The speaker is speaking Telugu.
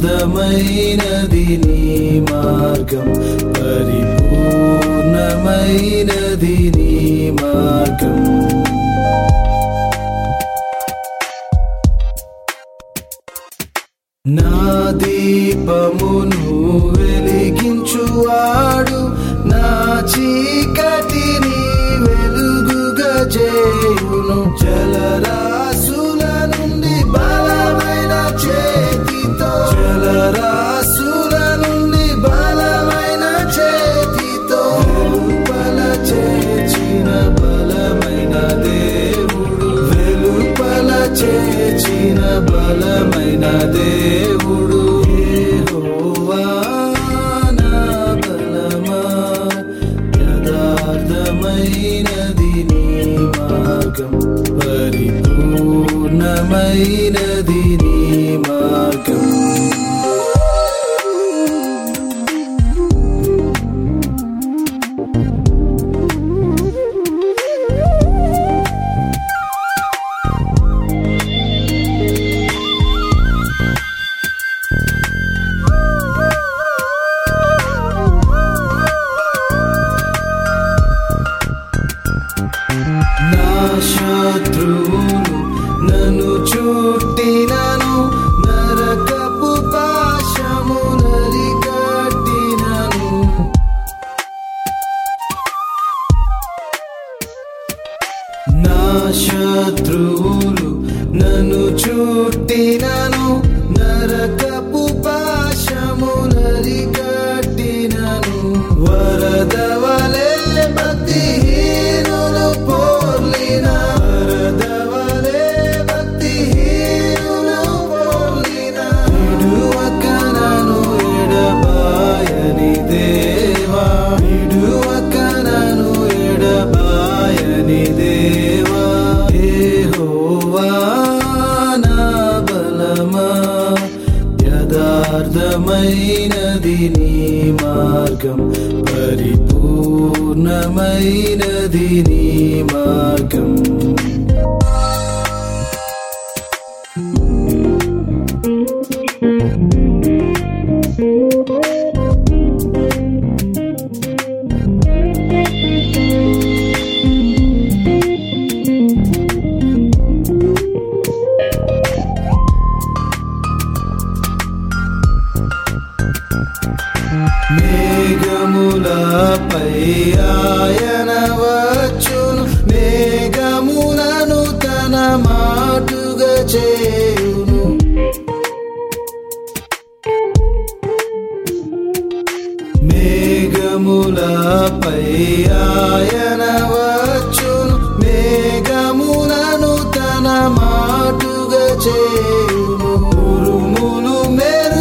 యథార్థమైనది నీ మార్గం పరిపూర్ణమైనది నీ మార్గం నా దీపమును వెలిగించువాడు నా చీకటిని వెలుగుగా చేయును జలరాసుల నుండి బలమైన చేతితో జలరాసుల నుండి బలమైన చేతితో వెలుపల చేర్చిన బలమైన దేవుడు వెలుపల చేర్చిన బలమైన దేవుడు యెహోవా నా బలమా యథార్థమైనది నీ మార్గం పరిపూర్ణమైనది నీ మార్గం నా శత్రువులు నన్ను చుట్టినను నరకపు పాశము నరికట్టినను నా శత్రువులు నన్ను చుట్టినను నరకపు పాశము నరికట్టినను వరద వలె భక్తిహీనులు పోర్లిన వరద వలె భక్తిహీనులు పోర్లిన విడువక నన్ను ఎడబాయని దేవా విడువక నన్ను ఎడబాయని దేవా యెహోవా నా బలమా యథార్థమైనది నీ మార్గం పరిపూర్ణమైనది నీ మార్గం మేఘములపై ఆయన వచ్చును మేఘములను తన మాటుగా చేయును మేఘములపై ఆయన వచ్చును మేఘములను తన మాటుగా చేయును ఉరుములు మెరు